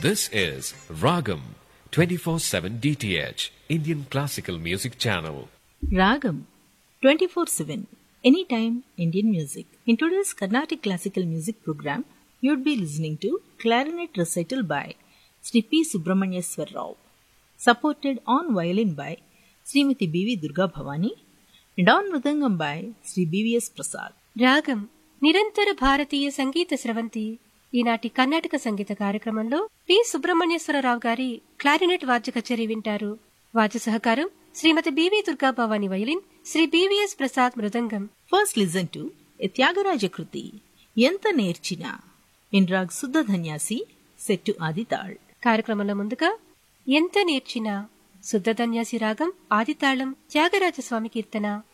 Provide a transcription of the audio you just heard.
This is Ragam 24/7 DTH Indian Classical Music Channel. Ragam 24 7 Anytime Indian Music. In today's Carnatic Classical Music program, you would be listening to Clarinet Recital by Sri P. Subramanyaswar Rao, supported on violin by Srimati B.V. Durga Bhavani and on Mridangam by Sri B.V.S. Prasad. రాగం నిరంతర భారతీయ సంగీత స్రవంతి ఈనాటి కర్ణాటక సంగీత కార్యక్రమంలో P Subrahmanyeswara Rao గారి clarinet వాద్య కచేరీ వింటారు వాద్య సహకారం Shrimati BV Durga Bhavani violin Shri BVS Prasad మృదంగం First listen to a Tyagaraja Kruti, ఎంత నేర్చినా in rag Suddha Dhanyasi set to Adital. కార్యక్రమంలో ముందుగా ఎంత నేర్చినా శుద్ధధన్యాసి రాగం ఆదితాళం త్యాగరాజ స్వామి కీర్తన